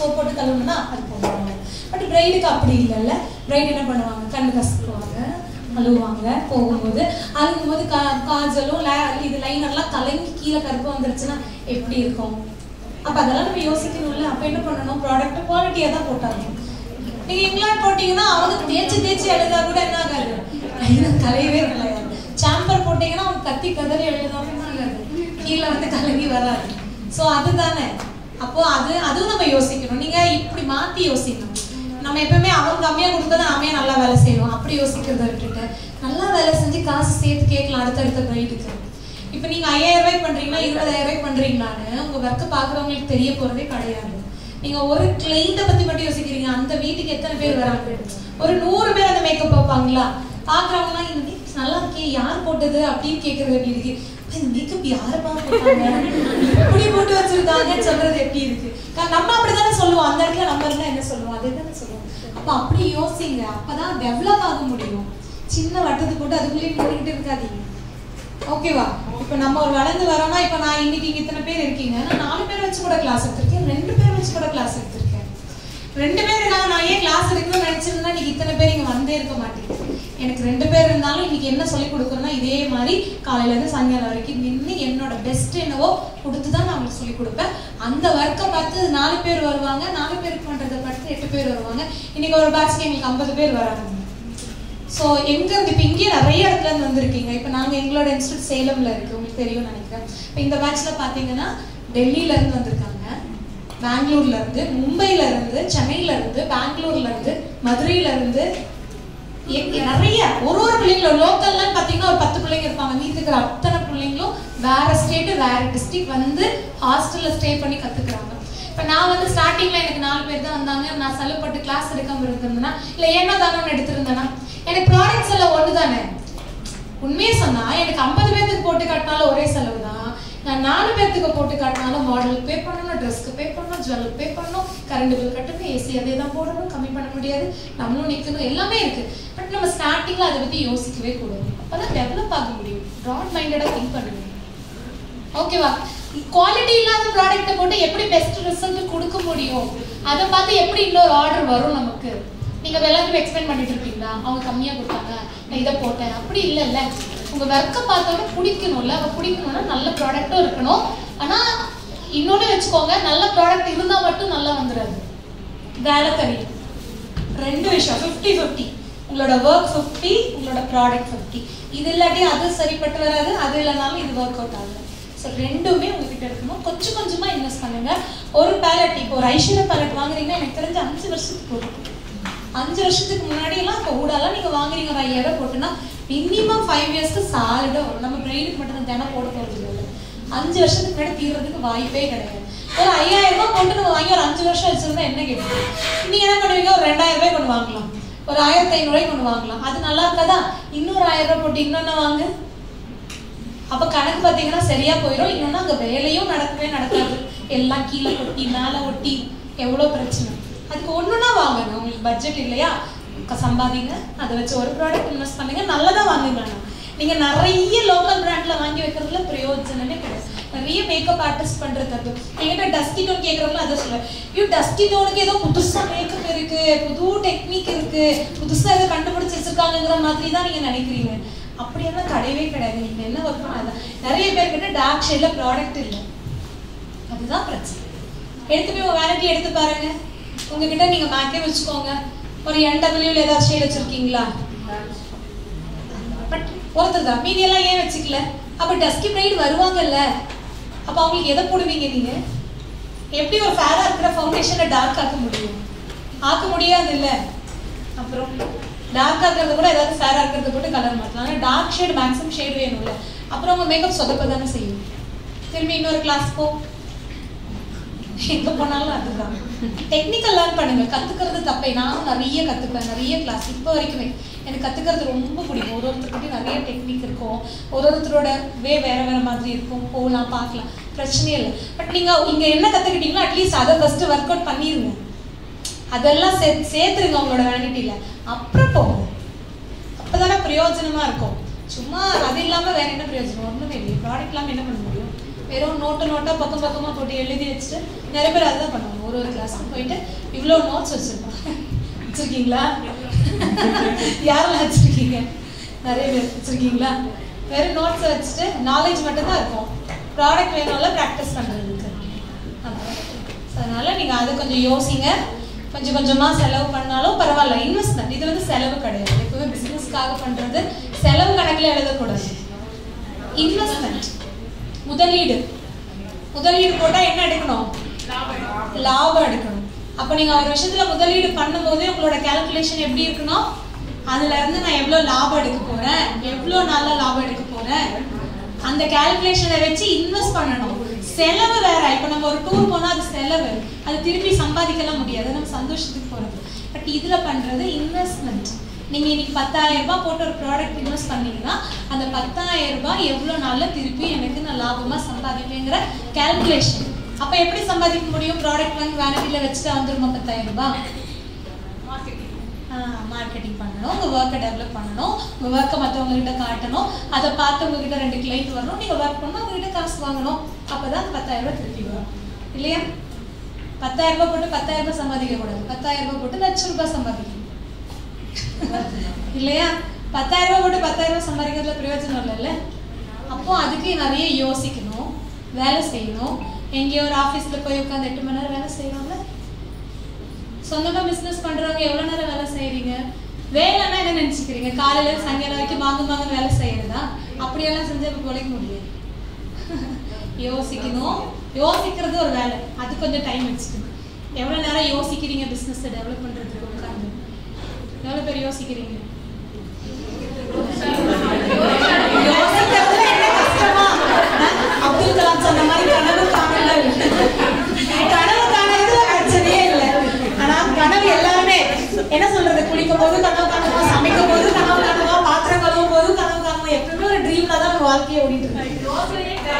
Soap போட்டு கழுவுனா அது போடுவாங்க பட் பிரைடுக்கு அப்படி இல்லைல்ல பிரைடு என்ன பண்ணுவாங்க கண்ணு கசக்குவாங்க அழுவாங்க போகும்போது அழுகும்போது கா காஜலும் ல- இது லைனர்லாம் கலங்கி கீழே கருப்பு வந்துருச்சுன்னா எப்படி இருக்கும் அப்ப அதெல்லாம் நம்ம யோசிக்கணும்ல அப்ப என்ன பண்ணணும் ப்ராடக்ட் குவாலிட்டியா தான் போட்டாங்க நீங்க இங்கிலாந்து போட்டீங்கன்னா அவங்க தேய்ச்சி தேய்ச்சி எழுதா கூட என்ன ஆகாது லைனர் கலையவே கிடையாது சாம்பர் போட்டீங்கன்னா அவங்க கத்தி கதறி எழுதாம என்ன ஆகாது கீழே வந்து கலங்கி வராது சோ அதுதானே அப்போ அது அதுவும் நம்ம யோசிக்கணும் நீங்க இப்படி மாத்தி யோசிக்கணும் நம்ம எப்பவுமே அவங்க கம்மியா கொடுத்தா அவன் நல்லா வேலை செய்யணும் அப்படி யோசிக்கிறத விட்டுட்டு நல்லா வேலை செஞ்சு காசு சேர்த்து கேட்கலாம் அடுத்தடுத்த பிரைடுக்கு இப்போ நீங்க ஐயாயிரம் ரூபாய் பண்றீங்களா இருபதாயிரம் ரூபாய் பண்றீங்களான்னு உங்க ஒர்க்கை பாக்குறவங்களுக்கு தெரிய போறதே கிடையாது நீங்க ஒரு கிளைண்ட்டை பத்தி மட்டும் யோசிக்கிறீங்க அந்த வீட்டுக்கு எத்தனை பேர் வராங்க ஒரு நூறு பேர் அந்த மேக்கப் பார்ப்பாங்களா பாக்குறவங்கலாம் இந்த மேக்கப் நல்லா இருக்கே யார் போட்டது அப்படின்னு கேக்குறது எப்படி இருக்கு அப்ப இந்த மேக்கப் யாருப்பா போட்டாங்க இப்படி போட்டு வச்சிருக்காங்கன்னு சொல்றது எப்படி இருக்கு க- நம்ம அப்படிதானே சொல்லுவோம் அந்த இடத்துல நம்ம இருந்தா என்ன சொல்லுவோம் அதே தானே சொல்லுவோம் அப்ப அப்படி யோசிங்க அப்பதான் டெவலப் ஆக முடியும் சின்ன வட்டத்துக்கு போட்டு அதுக்குள்ளேயே நின்றுகிட்டு இருக்காதீங்க ஓகேவா இப்போ நம்ம ஒரு வளர்ந்து வரோம்னா இப்போ நான் இன்னைக்கு இங்க இத்தனை பேர் இருக்கீங்க நான் நாலு பேர் வச்சு கூட கிளாஸ் எடுத்திருக்கேன் ரெண்டு பேர் வச்சு கூட கிளாஸ் எடுத்திருக்கேன் ரெண்டு பேர் இருக்காங்க நான் ஏன் கிளாஸ் எடுக்கணும்னு நினைச்சிருந்தா இன்னைக்கு இத்தனை பேர் இங்க வந்தே இருக்க மாட்டேங்குது எனக்கு ரெண்டு பேர் இருந்தாலும் இன்னைக்கு என்ன சொல்லி கொடுக்குறேன்னா இதே மாதிரி காலையில இருந்து சாயங்காலம் வரைக்கும் நின்று என்னோட பெஸ்ட் என்னவோ கொடுத்து தான் நான் உங்களுக்கு சொல்லி கொடுப்பேன் அந்த ஒர்க்கை பார்த்து நாலு பேர் வருவாங்க நாலு பேருக்கு பண்றதை பார்த்து எட்டு பேர் வருவாங்க இன்னைக்கு ஒரு பேட்ச்க்கு எங்களுக்கு ஐம்பது பேர் வராங்க ஸோ எங்க இருந்து இப்போ இங்கேயே நிறைய இடத்துல இருந்து வந்திருக்கீங்க இப்போ நாங்கள் எங்களோட இன்ஸ்டியூட் சேலம்ல இருக்கு உங்களுக்கு தெரியும்னு நினைக்கிறேன் இப்போ இந்த பேட்ச்ல பார்த்தீங்கன்னா டெல்லியில இருந்து வந்திருக்காங்க பெங்களூர்ல இருந்து மும்பைல இருந்து சென்னையில இருந்து பெங்களூர்ல இருந்து மதுரையில இருந்து எ- எ- நிறைய ஒரு ஒரு பிள்ளைங்களும் லோக்கல்லாம் பார்த்தீங்கன்னா ஒரு பத்து பிள்ளைங்க இருப்பாங்க மீதி இருக்கிற அத்தனை பிள்ளைங்களும் வேற ஸ்டேட் வேற டிஸ்ட்ரிக்ட் வந்து ஹாஸ்டல்ல ஸ்டே பண்ணி கத்துக்கிறாங்க இப்போ நான் வந்து ஸ்டார்டிங்ல எனக்கு நாலு பேர் தான் வந்தாங்க நான் செலவுப்பட்டு கிளாஸ் எடுக்காம இருந்திருந்தேன்னா இல்லை ஏனோ தானோன்னு எடுத்திருந்தேன்னா எனக்கு ப்ராடக்ட்ஸ் எல்லாம் ஒன்று தானே உண்மையை சொன்னா எனக்கு ஐம்பது பேர்த்துக்கு போட்டு காட்டினாலும் ஒரே செலவு தான் நான் நாலு பேர்த்துக்கு போட்டு காட்டினாலும் மாடலுக்கு பே பண்ணணும் ட்ரெஸ்க்கு பே பண்ணணும் ஜுவல்லுக்கு பே பண்ணணும் கரண்ட் பில் கட்டணும் ஏசி அதே தான் போடணும் கம்மி பண்ண முடியாது நம்மளும் நிற்கணும் எல்லாமே இருக்கு பட் நம்ம ஸ்டார்டிங்ல அதை பத்தி யோசிக்கவே கூடாது அப்பதான் டெவலப் ஆக முடியும் ப்ராட் மைண்டடா திங்க் பண்ணுங்க ஓகேவா குவாலிட்டி இல்லாத ப்ராடக்ட்டை போட்டு எப்படி பெஸ்ட் ரிசல்ட் கொடுக்க முடியும் அதை பார்த்து எப்படி இன்னொரு ஆர்டர் வரும் நமக்கு நீங்க எல்லாத்தையும் எக்ஸ்பிளைன் பண்ணிட்டு இருப்பீங்களா அவங்க கம்மியா கொடுத்தாங்க நான் இதை போட்டேன் அப்படி இல்லைல்ல உங்க ஒர்க்கை பார்த்தோன்னே பிடிக்கணும்ல அப்ப பிடிக்கணும்னா நல்ல ப்ராடக்ட்டும் இருக்கணும் ஆனா இன்னொன்னு வச்சுக்கோங்க நல்ல ப்ராடக்ட் இருந்தா மட்டும் நல்லா வந்துடாது வேலை தெரியும் ரெண்டு விஷயம் ஃபிஃப்டி ஃபிஃப்டி உங்களோட ஒர்க் ஃபிஃப்டி உங்களோட ப்ராடக்ட் ஃபிஃப்டி இது இல்லாட்டி அது சரிப்பட்டு வராது அது இல்லைனாலும் இது ஒர்க் அவுட் ஆகுது ஸோ ரெண்டுமே உங்ககிட்ட இருக்கணும் கொஞ்சம் கொஞ்சமா இன்வெஸ்ட் பண்ணுங்க ஒரு பேலட் இப்போ ஒரு ஐஸ்வர்யா பேலட் வாங்குறீங்கன்னா எனக்கு தெரிஞ்ச அஞ்சு வருஷத்துக்கு வரும் அஞ்சு வருஷத்துக்கு முன்னாடி எல்லாம் இப்போ ஊடாலாம் நீங்க வாங்குறீங்க ஒரு ஐயாயிரம் போட்டுன்னா மினிமம் ஃபைவ் இயர்ஸ்க்கு சாலிடா வரும் நம்ம பிரெயினுக்கு மட்டும் தான் தினம் போட போறது இல்லை அஞ்சு வருஷத்துக்கு முன்னாடி தீர்றதுக்கு வாய்ப்பே கிடையாது ஒரு ஐயாயிரம் ரூபாய் போட்டு நம்ம வாங்கி ஒரு அஞ்சு வருஷம் வச்சிருந்தா என்ன கேட்குது நீங்க என்ன பண்ணுவீங்க ஒரு ரெண்டாயிரம் ரூபாய் கொண்டு வாங்கலாம் ஒரு ஆயிரத்தி ஐநூறு ரூபாய் கொண்டு வாங்கலாம் அது நல்லா இருக்காதா இன்னொரு ஆயிரம் ரூபாய் போட்டு இன்னொன்னு வாங்கு அப்ப கணக்கு பாத்தீங்கன்னா சரியா போயிடும் இன்னொன்னு அங்க வேலையும் நடக்கவே நடக்காது எல்லாம் கீழே கொட்டி மேல ஒட்டி எவ்வளவு பிரச்சனை அதுக்கு ஒண்ணுனா வாங்குங்க உங்களுக்கு பட்ஜெட் இல்லையா க- சம்பாதிங்க அதை வச்சு ஒரு ப்ராடக்ட் இன்வெஸ்ட் பண்ணுங்க நல்லதா வாங்குங்க ஆனா. நீங்க நிறைய லோக்கல் பிராண்ட்ல வாங்கி வைக்கிறதுல பிரயோஜனமே கிடையாது நிறைய மேக்கப் ஆர்டிஸ்ட் பண்றது தப்பு என்கிட்ட டஸ்டி டோன் கேட்கறவங்க அதை சொல்லுவேன் ஐயோ டஸ்டி டோனுக்கு ஏதோ புதுசா மேக்கப் இருக்கு புது டெக்னிக் இருக்கு புதுசா ஏதோ கண்டுபிடிச்சு வச்சிருக்காங்கங்கிற மாதிரி தான் நீங்க நினைக்கிறீங்க அப்படியெல்லாம் கிடையவே கிடையாது நீங்க என்ன ஒர்க் பண்ணாத நிறைய பேர்கிட்ட டார்க் ஷேட்ல ப்ராடக்ட் இல்லை அதுதான் பிரச்சனை எடுத்து போய் உங்க வேலைக்கு எடுத்து பாருங்க உங்ககிட்ட நீங்க மேக்கே வச்சுக்கோங்க ஒரு என்டபிள்யூல ஏதாவது ஷேட் வச்சிருக்கீங்களா பட் ஒருத்தர் தான் மீதி எல்லாம் ஏன் வச்சுக்கல அப்ப டஸ்கி பிரைட் வருவாங்கல்ல அப்ப அவங்களுக்கு எதை போடுவீங்க நீங்க எப்படி ஒரு ஃபேரா இருக்கிற ஃபவுண்டேஷனை டார்க் ஆக்க முடியும் ஆக்க முடியாது இல்ல அப்புறம் டார்க் ஆக்குறது கூட ஏதாவது ஃபேரா இருக்கிறது போட்டு கலர் மாற்றலாம் ஆனா டார்க் ஷேட் மேக்ஸிமம் ஷேட் வேணும்ல அப்புறம் உங்க மேக்கப் சொதப்ப தானே செய்யும் திரும்பி இன்னொரு கிளாஸ் போ எங்க போனாலும் அதுதான் டெக்னிக்கல் லேர்ன் பண்ணுங்க கத்துக்கிறது தப்பே நானும் நிறைய கத்துப்பேன் நிறைய கிளாஸ் இப்போ வரைக்குமே எனக்கு கத்துக்கிறது ரொம்ப பிடிக்கும் ஒரு ஒருத்தர்கிட்டயும் நிறைய டெக்னிக் இருக்கும் ஒரு ஒருத்தரோட வே வேற வேற மாதிரி இருக்கும் போகலாம் பார்க்கலாம் பிரச்சனையே இல்லை பட் நீங்க இங்க என்ன கத்துக்கிட்டீங்களோ அட்லீஸ்ட் அதை ஃபர்ஸ்ட் ஒர்க் அவுட் பண்ணிருங்க அதெல்லாம் சே சேர்த்துருங்க உங்களோட வேனிட்டியில அப்புறம் போங்க அப்பதானே பிரயோஜனமா இருக்கும் சும்மா அது இல்லாம வேற என்ன பிரயோஜனம் ஒண்ணுமே இல்லையே ப்ராடக்ட் இல்லாம என்ன பண்ண முடியும் வெறும் நோட்டு நோட்டா பக்கம் பக்கமா போட்டு எழுதி வச்சுட்டு நிறைய பேர் அதுதான் பண்ணுவாங்க ஒரு ஒரு கிளாஸ்க்கு போயிட்டு இவ்வளோ நோட்ஸ் வச்சிருப்பாங்க வச்சிருக்கீங்களா யாரெல்லாம் வச்சிருக்கீங்க நிறைய பேர் வச்சிருக்கீங்களா வெறும் நோட்ஸ் வச்சுட்டு நாலேஜ் மட்டும்தான் இருக்கும் ப்ராடக்ட் வேணும்ல ப்ராக்டிஸ் பண்ணுறதுக்கு So, அதனால நீங்க அதை கொஞ்சம் யோசிங்க கொஞ்சம் கொஞ்சமா செலவு பண்ணாலும் பரவாயில்ல இன்வெஸ்ட்மெண்ட் இது வந்து செலவு கிடையாது எப்பவுமே பிசினஸ்க்காக பண்றது செலவு கணக்குல எழுதக்கூடாது இன்வெஸ்ட்மெண்ட் முதலீடு முதலீடு போட்டா என்ன எடுக்கணும் லாபம் எடுக்கணும் அப்ப நீங்க ஒரு விஷயத்துல முதலீடு பண்ணும்போது உங்களோட கால்குலேஷன் எப்படி இருக்கணும் அதுல இருந்து நான் எவ்வளவு லாபம் எடுக்க போறேன் எவ்வளவு நாள்ல லாபம் எடுக்க போறேன் அந்த கால்குலேஷனை வச்சு இன்வெஸ்ட் பண்ணணும் செலவு வேற இப்ப நம்ம ஒரு டூர் போனா அது செலவு அது திருப்பி சம்பாதிக்கலாம் முடியாது நம்ம சந்தோஷத்துக்கு போறது பட் இதுல பண்றது இன்வெஸ்ட்மெண்ட் நீங்க இன்னைக்கு பத்தாயிரம் ரூபாய் போட்டு ஒரு ப்ராடக்ட் இன்வெஸ்ட் பண்ணீங்கன்னா அந்த பத்தாயிரம் ரூபாய் எவ்வளவு நாள்ல திருப்பி எனக்கு நான் லாபமா சம்பாதிப்பேங்கிற கால்குலேஷன் அப்ப எப்படி சம்பாதிக்க முடியும் ப்ராடக்ட் வாங்கி வேனிட்டில வச்சுட்டு வந்துருமா பத்தாயிரம் ரூபாய் மார்க்கெட்டிங் பண்ணணும் உங்கள் ஒர்க்கை டெவலப் பண்ணணும் உங்கள் ஒர்க்கை மற்றவங்க கிட்ட காட்டணும் அதை பார்த்து உங்ககிட்ட ரெண்டு கிளைண்ட் வரணும் நீங்கள் ஒர்க் பண்ணணும் உங்ககிட்ட காசு வாங்கணும் அப்போ தான் அந்த பத்தாயிரம் ரூபாய் திருப்பி வரும் இல்லையா பத்தாயிரம் ரூபாய் போட்டு பத்தாயிரம் ரூபாய் சம்பாதிக்க கூடாது பத்தாயிரம் ரூபாய் போட்டு லட்ச ரூபாய் சம்பாதிக்கணும் இல்லையா பத்தாயிரம் ரூபாய் போட்டு பத்தாயிரம் ரூபாய் சம்பாதிக்கிறதுல பிரயோஜனம் இல்லைல்ல அப்போ அதுக்கு நிறைய யோசிக்கணும் வேலை செய்யணும் எங்கேயோ ஒரு ஆஃபீஸ்ல போய் உட்காந்து எட்டு மணி நேரம் வேலை செய்யணும்ல சொந்தமா பிசினஸ் பண்றவங்க எவ்வளவு நேரம் வேலை செய்யறீங்க வேலைன்னா என்ன நினைச்சுக்கிறீங்க காலையில இருந்து சாயங்காலம் வரைக்கும் மாங்கு மாங்கு வேலை செய்யறதா அப்படியெல்லாம் செஞ்சா இப்ப பொழைக்க முடியாது யோசிக்கணும் யோசிக்கிறது ஒரு வேலை அது கொஞ்சம் டைம் வச்சுக்கணும் எவ்வளவு நேரம் யோசிக்கிறீங்க பிசினஸ் டெவலப் பண்றதுக்கு உட்காந்து எவ்வளவு பேர் யோசிக்கிறீங்க யோசிக்கிறதுல என்ன கஷ்டமா அஹ், அப்துல் கலாம் சொன்ன மாதிரி கனவு காணல கனவு காணறதுல பிரச்சனையே இல்லை ஆனா கனவு எல்லாருமே என்ன சொல்றது குளிக்கும் போது கனவு காணுவோம் சமைக்கும் போது கனவு காணுவோம் பாத்திரம் கழுவும் போது கனவு காணுவோம் எப்பவுமே ஒரு ட்ரீம்ல தான் நம்ம வாழ்க்கையை ஓடிட்டு இருக்கு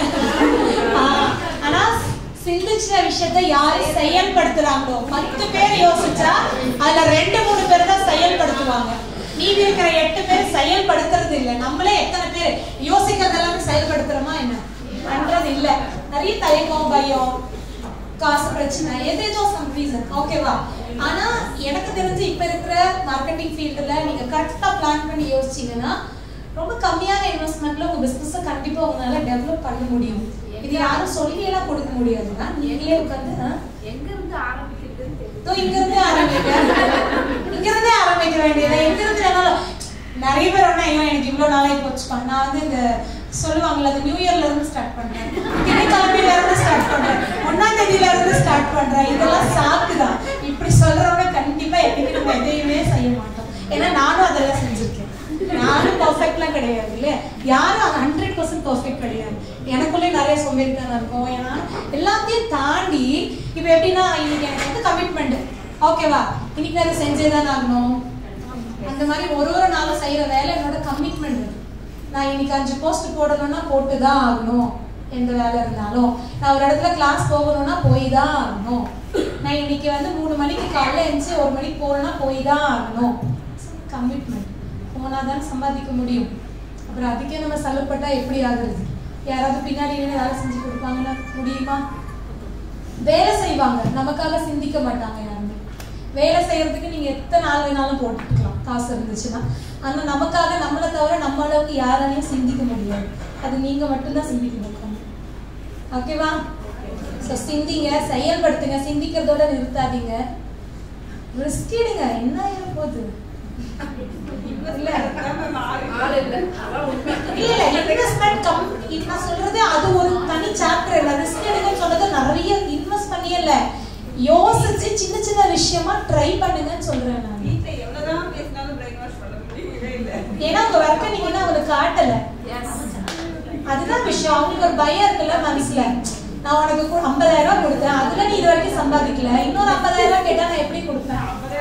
ஆஹ், ஆனா சிந்திச்ச விஷயத்தை யாரு செயல்படுத்துறாங்களோ பத்து பேர் யோசிச்சா அதுல ரெண்டு மூணு பேர் தான் செயல்படுத்துவாங்க மீதி இருக்கிற எட்டு பேர் செயல்படுத்துறது இல்ல நம்மளே எத்தனை பேர் யோசிக்கிறது எல்லாமே செயல்படுத்துறோமா என்ன பண்றது இல்ல நிறைய தயக்கம் பயம் காசு பிரச்சனை எதேதோ சம் ரீசன் ஓகேவா ஆனா எனக்கு தெரிஞ்சு இப்ப இருக்கிற மார்க்கெட்டிங் ஃபீல்டுல நீங்க கரெக்டா பிளான் பண்ணி யோசிச்சீங்கன்னா ரொம்ப கம்மியான இன்வெஸ்ட்மெண்ட்ல உங்க பிசினஸ் கண்டிப்பா உங்களால டெவலப் பண்ண முடியும் இது யாரும் சொல்லி எல்லாம் கொடுக்க முடியாதுன்னா நீங்களே உட்காந்து ஆ? எங்க இருந்து ஆரம்பிக்கிறதுன்னு தெரியல இதோ இங்க இருந்தே ஆரம்பிக்க இங்க இருந்தே ஆரம்பிக்க வேண்டியது எங்க இருந்து வேணாலும் நிறைய பேர் ஒண்ணா ஐயோ எனக்கு இவ்வளவு நாளாகி போச்சுப்பா நான் வந்து இந்த சொல்லுவாங்கல்ல அது நியூ இயர்ல இருந்து ஸ்டார்ட் பண்றேன் திங்கட்கிழமையில இருந்து ஸ்டார்ட் பண்றேன் ஒன்னாம் தேதியில இருந்து ஸ்டார்ட் பண்றேன் இதெல்லாம் சாக்குதான் இப்படி சொல்றவங்க கண்டிப்பா என்னைக்கு நம்ம எதையுமே செய்ய மாட்டோம் ஏன்னா நானும் அதெல்லாம் செஞ்சிருக்கேன் நானும் பர்ஃபெக்ட்லாம் கிடையாது இல்லையா யாரும் ஹண்ட்ரட் பர்சன்ட் பர்ஃபெக்ட் கிடையாது எனக்குள்ளே நிறைய சோம்பேறித்தனம் இருக்கும் ஏன்னா எல்லாத்தையும் தாண்டி இப்போ எப்படின்னா இன்னைக்கு எனக்கு வந்து கமிட்மெண்ட் ஓகேவா இன்னைக்கு நான் இதை செஞ்சே தான் ஆகணும் அந்த மாதிரி ஒரு ஒரு நாளும் செய்யற வேலை என்னோட கமிட்மெண்ட் நான் இன்னைக்கு அஞ்சு போஸ்ட் போடணும்னா போட்டு தான் ஆகணும் எந்த வேலை இருந்தாலும் நான் ஒரு இடத்துல கிளாஸ் போகணும்னா போய் தான் ஆகணும் நான் இன்னைக்கு வந்து மூணு மணிக்கு காலைல எழுந்துச்சு ஒரு மணிக்கு போகணும்னா போய் தான் ஆகணும் கமிட்மெண்ட் போனால் தான் சம்பாதிக்க முடியும் அப்புறம் அதுக்கே நம்ம செலவுப்பட்டா எப்படி ஆகுறது யாராவது பின்னாடி நின்னு வேலை செஞ்சு கொடுப்பாங்கன்னா முடியுமா வேலை செய்வாங்க நமக்காக சிந்திக்க மாட்டாங்க யாருமே வேலை செய்யறதுக்கு நீங்க எத்தனை நாள் வேணாலும் போட்டுக்கலாம் காசு இருந்துச்சுன்னா ஆனா நமக்காக நம்மளை தவிர நம்ம அளவுக்கு யாராலையும் சிந்திக்க முடியாது அது நீங்க மட்டும்தான் சிந்திக்கணும் உட்கார்ந்து. ஓகேவா ஸோ சிந்திங்க செயல்படுத்துங்க சிந்திக்கிறதோட நிறுத்தாதீங்க ரிஸ்க் எடுங்க என்ன ஆயிர போகுது இல்ல ஆள் இல்ல அதான் உண்மை இல்ல இல்ல இன்வெஸ்ட்மெண்ட் கம் நான் சொல்றது அது ஒரு தனி சாப்டர் இல்ல ரிஸ்க் எடுங்கன்னு சொன்னது நிறைய இன்வெஸ்ட் பண்ணியே இல்ல யோசிச்சு சின்ன சின்ன விஷயமா ட்ரை பண்ணுங்கன்னு சொல்றேன் நான் வீட்ல எவ்வளவுதான் பேசினாலும் brain wash பண்ண முடியவே இல்ல. ஏன்னா உங்க ஒர்க்கை நீங்க இன்னும் அவங்களுக்கு காட்டல எஸ் அதுதான் விஷயம் அவங்களுக்கு ஒரு பயம் இருக்குல்ல மனசுல நான் உனக்கு கு- 50000 ரூபாய் கொடுத்தேன் அதுல நீ இது வரைக்கும் சம்பாதிக்கல இன்னொரு 50000 ரூபாய் கேட்டா நான் எப்படி கொடுப்பேன்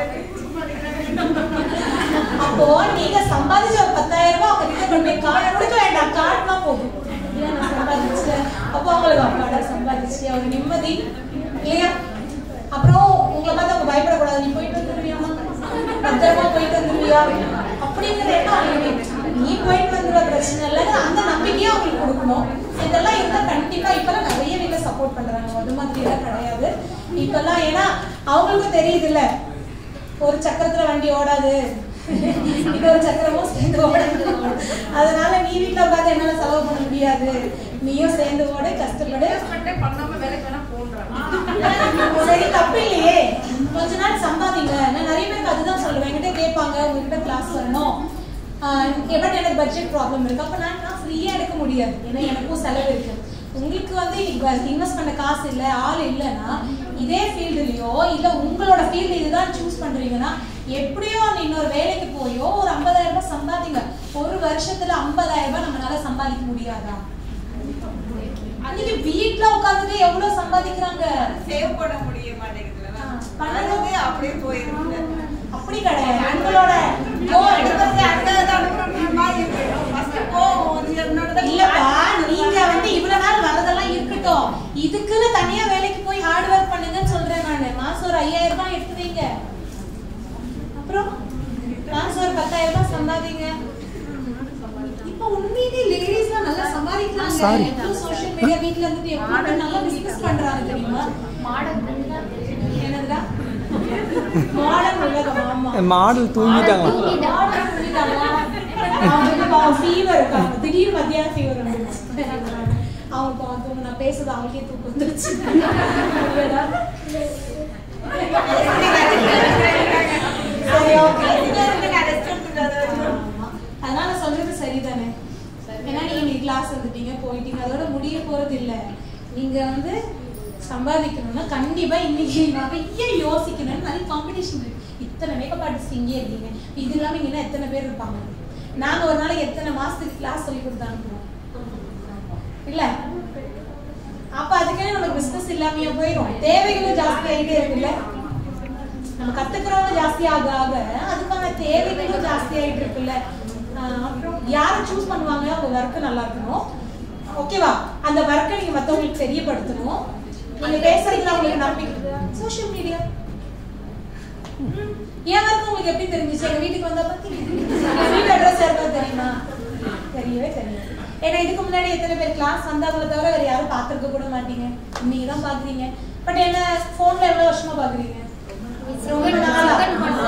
அப்போ நீங்க சம்பாதிச்ச ஒரு 10000 ரூபாய் அவங்க கிட்ட கொண்டு போய் கார்டு கொடுக்க வேண்டாம் கார்டுனா போதும் இல்லையா, நான் சம்பாதிச்சேன் அப்போ அவங்களுக்கு அப்பாடா சம்பாதிச்சு அவங்க நிம்மதி இல்லையா அப்புறம் உங்களை பார்த்து அவங்க பயப்படக்கூடாது நீ போயிட்டு வந்துருவியாமா பத்திரமா போயிட்டு வந்துருவியா அப்படிங்கிற எண்ணம் அவங்களுக்கு நீ போயிட்டு வந்துருவ பிரச்சனை இல்லை அந்த நம்பிக்கையை அவங்களுக்கு கொடுக்கணும் இதெல்லாம் இருந்தா கண்டிப்பா இப்பெல்லாம் நிறைய வீட்ல சப்போர்ட் பண்றாங்க அது மாதிரி எல்லாம் கிடையாது இப்பெல்லாம் ஏன்னா அவங்களுக்கும் தெரியுது இல்ல ஒரு சக்கரத்துல வண்டி ஓடாது இன்னொரு சக்கரமும் சேர்ந்து ஓடாது அதனால நீ வீட்ல உட்காந்து என்னால செலவு பண்ண முடியாது நீயும் சேர்ந்து ஓடு கஷ்டப்படு Investment ஏ பண்ணாம வேலைக்கு வேணா போன்றாங்க சரி தப்பு இல்லையே கொஞ்ச நாள் சம்பாதிங்க நான் நிறைய பேருக்கு அதுதான் சொல்லுவேன் என்கிட்ட கேட்பாங்க உங்ககிட்ட கிளாஸ் வரணும் பட் எனக்கு பட்ஜெட் ப்ராப்ளம் இருக்கு அப்ப நான் நான் ஃப்ரீயா எடுக்க முடியாது ஏன்னா எனக்கும் செலவு இருக்கு உங்களுக்கு வந்து இன்வெஸ்ட் பண்ண காசு இல்ல ஆள் இல்லைன்னா இதே ஃபீல்டுலயோ இல்ல உங்களோட ஃபீல்டு இதுதான் சூஸ் பண்றீங்கன்னா எப்படியோ நீ இன்னொரு வேலைக்கு போயோ ஒரு 50000 ரூபாய் சம்பாதிங்க ஒரு வருஷத்துல 50000 ரூபாய் நம்மளால சம்பாதிக்க முடியாதா அன்னைக்கு வீட்ல உட்காந்துட்டு எவ்வளவு சம்பாதிக்கிறாங்க சேவ் பண்ண முடிய மாட்டேங்குதுல ஆ, பண்ணது அப்படியே போயிருது அப்படி கிடையாது உங்களோட goal எடுத்தது அடுத்தது அனுப்புற மாதிரி இருக்கு ஃபர்ஸ்ட் போகும் என்னோட இல்லப்பா நீங்க வந்து இவ்வளவு நாள் வரதெல்லாம் இருக்கட்டும் இதுக்குன்னு தனியா வேலைக்கு போய் ஹார்ட் ஒர்க் பண்ணுங்கன்னு சொல்றேன் நானு மாசம் ஒரு ஐயாயிரம் ரூபாய் எடுத்து வைங்க அப்புறம் மாசம் ஒரு பத்தாயிரம் ரூபாய் சம்பாதிங்க இப்ப உண்மையிலே லேடிஸ்லாம் நல்லா சம்பாதிக்கிறாங்க Sorry. எவ்வளவு சோஷியல் மீடியா வீட்ல இருந்துட்டு எவ்வளவு நல்லா பிசினஸ் பண்றாங்க தெரியுமா என்னதுடா மாடர்ன் உலகம் ஆமா மாடல் தூங்கிட்டாங்க மாடர்ன் உலகமா? அவங்களுக்கு பாவம் fever இருக்காங்க. திடீர்னு மத்தியானம் fever வந்துருச்சு. அவங்க பாவம் தூங்க நான் பேசுறது அவங்களுக்கே தூக்கம் வந்துருச்சு இல்லடா? சரி, okay. ஆமா. அதனால நான் சொல்றது சரிதானே ஏன்னா நீங்க இன்னைக்கு கிளாஸ் வந்துட்டீங்க போயிட்டீங்க அதோட முடிய போறது இல்ல நீங்க வந்து சம்பாதிக்கணும்னா கண்டிப்பா இன்னைக்கு நிறைய யோசிக்கணும் நிறைய காம்படிஷன் இருக்கு இத்தனை மேக்கப் ஆர்டிஸ்ட் இங்கே இருக்கீங்க இது இல்லாம இங்க இன்னும் எத்தனை பேர் இருப்பாங்க நாங்க ஒரு நாளைக்கு எத்தனை மாசத்துக்கு கிளாஸ் சொல்லி கொடுத்து அனுப்புவோம் இல்ல அப்ப அதுக்கே நமக்கு பிசினஸ் இல்லாமயே போயிடும் தேவைகளும் ஜாஸ்தி ஆகிட்டே இருக்குல்ல நம்ம கத்துக்கிறவங்க ஜாஸ்தி ஆக ஆக அதுக்கான தேவைகளும் ஜாஸ்தி ஆயிட்டு இருக்குல்ல ஆஹ் அப்புறம் யாரை சூஸ் பண்ணுவாங்க அவங்க ஒர்க் நல்லா இருக்கணும் ஓகேவா அந்த ஒர்க்கை நீங்க மத்தவங்களுக்கு தெரியப்படுத்தணும் நீங்க பேசுறதுல அவங்களுக்கு நம்பிக்கை சோஷியல் மீடியா என் ஒர்க் உங்களுக்கு எப்படி தெரிஞ்சுச்சு எங்க வீட்டுக்கு வந்தா பத்தி வீட்டு அட்ரஸ் யாருக்கா தெரியுமா தெரியவே தெரியாது ஏன்னா இதுக்கு முன்னாடி எத்தனை பேர் கிளாஸ் வந்தாங்களே தவிர வேற யாரும் பார்த்திருக்க கூட மாட்டீங்க இன்னைக்கு தான் பாக்குறீங்க பட் என்ன போன்ல எவ்வளவு வருஷமா பாக்குறீங்க ரொம்ப நாளா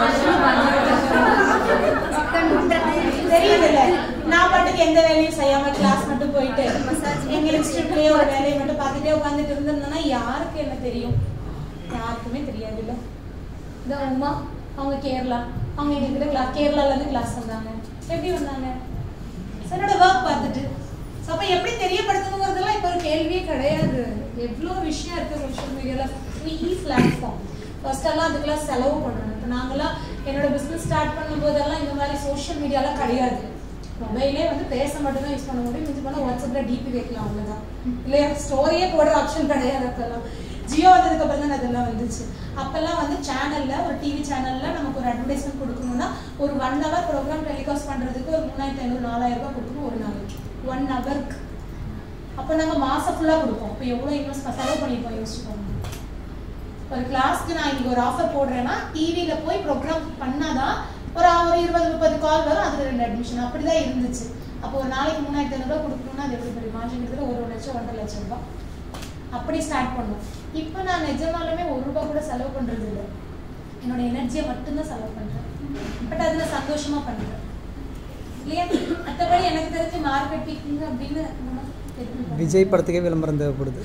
தெரியுதுல்ல நான் பாட்டுக்கு எந்த வேலையும் செய்யாம கிளாஸ் மட்டும் போயிட்டு எங்க இன்ஸ்டியூட்லயே ஒரு வேலையை மட்டும் பார்த்துட்டே உட்காந்துட்டு இருந்திருந்தேன்னா யாருக்கு என்ன தெரியும் யாருக்குமே தெரியாது இல்ல இந்த உமா அவங்க கேரளா அவங்க எங்ககிட்ட கிளாஸ் கேரளால இருந்து கிளாஸ் வந்தாங்க எப்படி வந்தாங்க So, என்னோட ஒர்க் பார்த்துட்டு So, அப்ப எப்படி தெரியப்படுத்தணுங்கிறதெல்லாம் இப்ப ஒரு கேள்வியே கிடையாது எவ்வளோ விஷயம் இருக்கு சோஷியல் மீடியால ஃப்ரீ பிளாட்ஃபார்ம் ஃபர்ஸ்ட் எல்லாம் அதுக்கெல்லாம் செலவு பண்ணணும் இப்போ நாங்கெல்லாம் என்னோட பிஸ்னஸ் ஸ்டார்ட் பண்ணும்போதெல்லாம் இந்த மாதிரி சோஷியல் மீடியாலாம் கிடையாது மொபைலே வந்து பேச மட்டும் தான் யூஸ் பண்ண முடியும் மிஞ்சி பண்ண வாட்ஸ்அப்ல டிபி வைக்கலாம் அவ்வளவுதான் இல்லையா ஸ்டோரியே போடுற ஆப்ஷன் கிடையாது அப்பெல்லாம் ஜியோ வந்ததுக்கு அப்புறம் தான் அதெல்லாம் வந்துச்சு அப்பெல்லாம் வந்து சேனல்ல ஒரு டிவி சேனல்ல நமக்கு ஒரு அட்வர்டைஸ்மெண்ட் கொடுக்கணும்னா ஒரு ஒன் ஹவர் ப்ரோக்ராம் டெலிகாஸ்ட் பண்றதுக்கு ஒரு மூணாயிரத்தி ஐநூறு நாலாயிரம் ரூபாய் கொடுக்கணும் ஒரு நாளைக்கு ஒன் ஹவருக்கு அப்போ நாங்க மாசம் ஃபுல்லா கொடுப்போம் இப்போ எவ்வளவு இன்வெஸ்ட் செலவு பண்ணிருப்போம் யோசிச்சுக்கோங்க ஒரு கிளாஸ்க்கு நான் இன்னைக்கு ஒரு ஆஃபர் போடுறேன்னா டிவியில போய் ப்ரோக்ராம் பண்ணாதான் ஒரு ஒரு இருபது முப்பது கால் வரும் அதுல ரெண்டு அட்மிஷன் அப்படிதான் இருந்துச்சு அப்போ ஒரு நாளைக்கு மூணாயிரத்தி ஐநூறுபா கொடுக்கணும்னா அது எப்படி பெரிய மார்ஜின் இருக்கிற ஒரு லட்சம் ஒன்றரை லட்சம் ரூபாய் அப்படி ஸ்டார்ட் பண்ணோம் இப்போ நான் நிஜமாலுமே ஒரு ரூபாய் கூட செலவு பண்றது இல்லை என்னோட எனர்ஜியை மட்டும்தான் செலவு பண்றேன் பட் அதுல சந்தோஷமா பண்றேன் இல்லையா மற்றபடி எனக்கு தெரிஞ்சு மார்க்கெட்டிங் அப்படின்னு நம்ம தெரிஞ்சுக்கணும். விஜய் படத்துக்கே விளம்பரம் தேவைப்படுது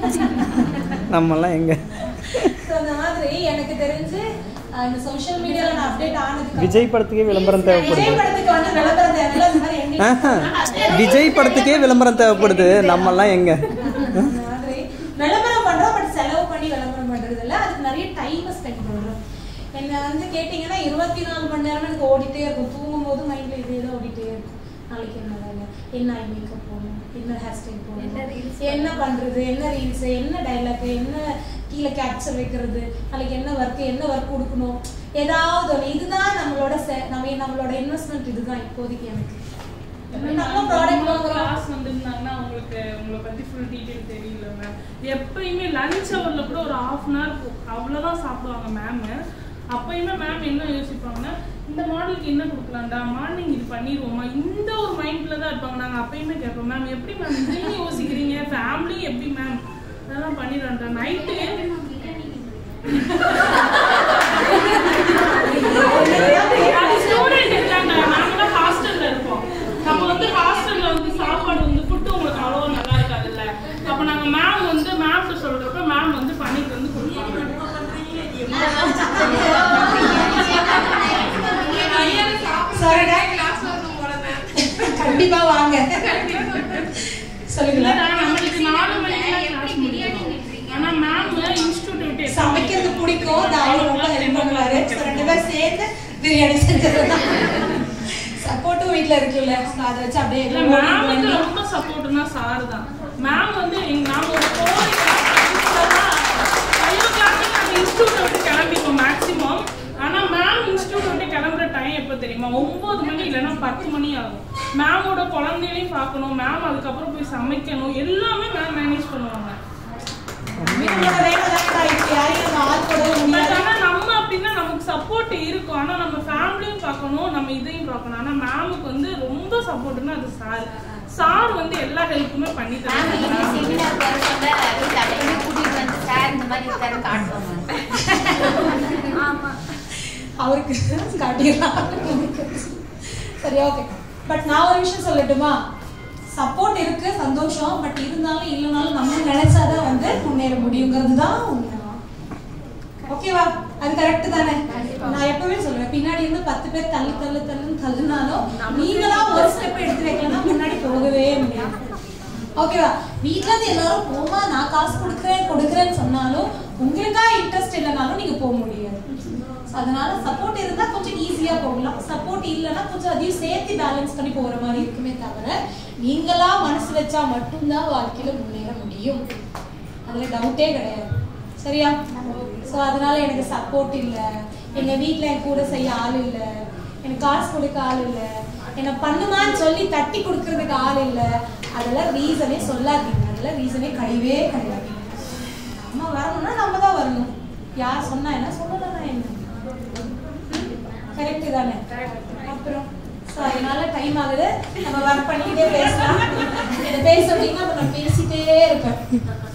நம்மலாம் எங்க So, அந்த மாதிரி எனக்கு தெரிஞ்சு அஹ், இந்த சோஷியல் மீடியால நான் அப்டேட் ஆனதுக்கு விஜய் படத்துக்கே விளம்பரம் விஜய் தேவைப்படுது படத்துக்கு வந்து விளம்பரம் தேவையில்ல அந்த மாதிரி எங்களுக்கு- ஆஹா. விஜய் படத்துக்கே விளம்பரம் தேவைப்படுது நம்மலாம் எங்க அந்த மாதிரி விளம்பரம் பண்றோம் பட் செலவு பண்ணி விளம்பரம் பண்றது இல்ல அதுக்கு நிறைய டைம் ஸ்பெண்ட் பண்றோம் என்ன வந்து கேட்டீங்கன்னா இருபத்தி நாலு மணி நேரம் எனக்கு ஓடிட்டே இருக்கும் தூங்கும் போது மைண்ட்ல இதே தான் ஓடிட்டே இருக்கும் நாளைக்கு என்ன வேலை என்ன ஐ மேக்கப் போகணும் என்ன ஹேர் ஸ்டைல் என்ன போகணும் reels என்ன பண்றது என்ன ரீல்ஸ் என்ன டைலாக் என்ன கீழே கேப்சர் வைக்கிறது நாளைக்கு என்ன ஒர்க் என்ன ஒர்க் கொடுக்கணும் ஏதாவது ஒண்ணு இதுதான் நம்மளோட se- நம்ம நம்மளோட இன்வெஸ்ட்மெண்ட் இதுதான் இப்போதைக்கு எனக்கு நம்ம ப்ராடக்ட் வாங்குறோம் கிளாஸ் வந்திருந்தாங்கன்னா உங்களுக்கு உங்களை பத்தி ஃபுல் டீடைல் தெரியல மேம் எப்பயுமே லஞ்ச் ஹவர்ல கூட ஒரு ஹாஃப் அன் ஹவர் அவ்வளவுதான் சாப்பிடுவாங்க மேம் அப்பயுமே மேம் என்ன யோசிப்பாங்கன்னா இந்த மாடலுக்கு என்ன கொடுக்கலாம்டா மார்னிங் இது பண்ணிடுவோமா இந்த ஒரு மைண்ட்ல தான் இருப்பாங்க நாங்க அப்பயுமே கேட்போம் மேம் எப்படி மேம் இதையும் யோசிக்கிறீங்க ஃபேமிலி எப்படி மேம் அதெல்லாம் பண்ணிடுறோம்டா நைட்டு அது ஸ்டூடெண்ட் இருக்காங்க நாங்களாம் ஹாஸ்டல்ல இருப்போம் நம்ம வந்து ஹாஸ்டல்ல வந்து சாப்பாடு வந்து ஃபுட்டு உங்களுக்கு அவ்வளோ நல்லா இருக்காதுல்ல அப்ப நாங்க மேம் வந்து மேம்கிட்ட சொல்றப்ப மேம் வந்து பண்ணிட்டு வந்து கொடுப்பாங்க சரிடா கண்டிப்பா வாங்க சொல்லுங்களா இல்லடா, நம்மளுக்கு நாலு மணிக்கெல்லாம் class முடிஞ்சிடும். ஆனா மேம் இன்ஸ்டியூட் விட்டு எத்தனை சமைக்கிறது மணிக்கு? பிடிக்கும் தாவல் ரொம்ப ஹெல்ப் பண்ணுவாரு So, ரெண்டு பேரும் சேர்ந்து பிரியாணி செஞ்சதுதான் சப்போர்ட்டும் வீட்ல இருக்குல்ல So, அதை வச்சு அப்படியே இல்ல மேம் வந்து ரொம்ப சப்போர்ட்னா சார் தான் மேம் வந்து எங்க நாம ஒரு ஃபோர் ஃபைவ் ஓ கிளாக் நாங்கள் இன்ஸ்டியூட் விட்டு கிளம்பிப்போம் மேக்ஸிமம் ஆனா மேம் இன்ஸ்டியூட் விட்டு கிளம்புற டைம் எப்போ தெரியுமா ஒன்பது மணி இல்லைன்னா பத்து மணி ஆகும் மேமோட குழந்தைகளையும் பார்க்கணும் மேம் அதுக்கப்புறம் போய் சமைக்கணும் எல்லாமே மேம் மேனேஜ் பண்ணுவாங்க வீட்டோட வேலை தானடா இப்ப யாரையும் நம்ம ஆள் போட பட் முடியாது ஆனா நம்ம அப்படின்னா நமக்கு சப்போர்ட் இருக்கும் ஆனா நம்ம ஃபேமிலியும் பார்க்கணும் நம்ம இதையும் பார்க்கணும் ஆனா மேமுக்கு வந்து ரொம்ப சப்போர்ட்னா அது சார் சார் வந்து எல்லா ஹெல்ப்புமே பண்ணி நாங்க இங்க தருவாங்க செமினார் வர சொல்ல வீட்டு அப்படியே கூட்டிட்டு வந்து சார் இந்த மாதிரி இருக்காரு காட்டுவாங்க அவருக்கு காட்டிடலாம் சரி ஓகே பட் நான் ஒரு விஷயம் சொல்லட்டுமா சப்போர்ட் இருக்கு சந்தோஷம் பட் இருந்தாலும் இல்லைனாலும் நம்ம நினைச்சாதான் வந்து முன்னேற முடியுங்கிறது தான் உண்மை ஓகேவா அது கரெக்ட் தானே நான் எப்பவுமே சொல்லுவேன் பின்னாடி இருந்து பத்து பேர் தள்ளு தள்ளு தள்ளுன்னு தள்ளுனாலும் நீங்களா ஒரு ஸ்டெப் எடுத்து வைக்கலன்னா முன்னாடி போகவே முடியாது ஓகேவா வீட்ல இருந்து எல்லாரும் போமா நான் காசு கொடுக்குறேன் கொடுக்குறேன்னு சொன்னாலும் உங்களுக்கா இன்ட்ரெஸ்ட் இல்லைனாலும் நீங்க போக முடியாது So, அதனால சப்போர்ட் இருந்தா கொஞ்சம் ஈஸியா போகலாம் சப்போர்ட் இல்லைன்னா கொஞ்சம் அதையும் சேர்த்து பேலன்ஸ் பண்ணி போற மாதிரி இருக்குமே தவிர நீங்களா மனசு வச்சா மட்டும்தான் வாழ்க்கையில முன்னேற முடியும் அதுல டவுட்டே கிடையாது சரியா ஸோ அதனால எனக்கு சப்போர்ட் இல்லை எங்க வீட்ல என் கூட செய்ய ஆள் இல்லை எனக்கு காசு கொடுக்க ஆள் இல்லை என்ன பண்ணுமான்னு சொல்லி தட்டி கொடுக்கறதுக்கு ஆள் இல்லை அதெல்லாம் ரீசனே சொல்லாதீங்க அதெல்லாம் ரீசனே கிடையவே கிடையாது நம்ம வரணும்னா நம்ம தான் வரணும் யார் சொன்னா என்ன சொல்லலன்னா என்ன கரெக்ட் தானே அப்புறம் ஸோ அதனால டைம் ஆகுது நம்ம ஒர்க் பண்ணிக்கிட்டே பேசலாம் இதை பேச அப்படின்னா அப்ப நான் பேசிட்டே இருப்பேன்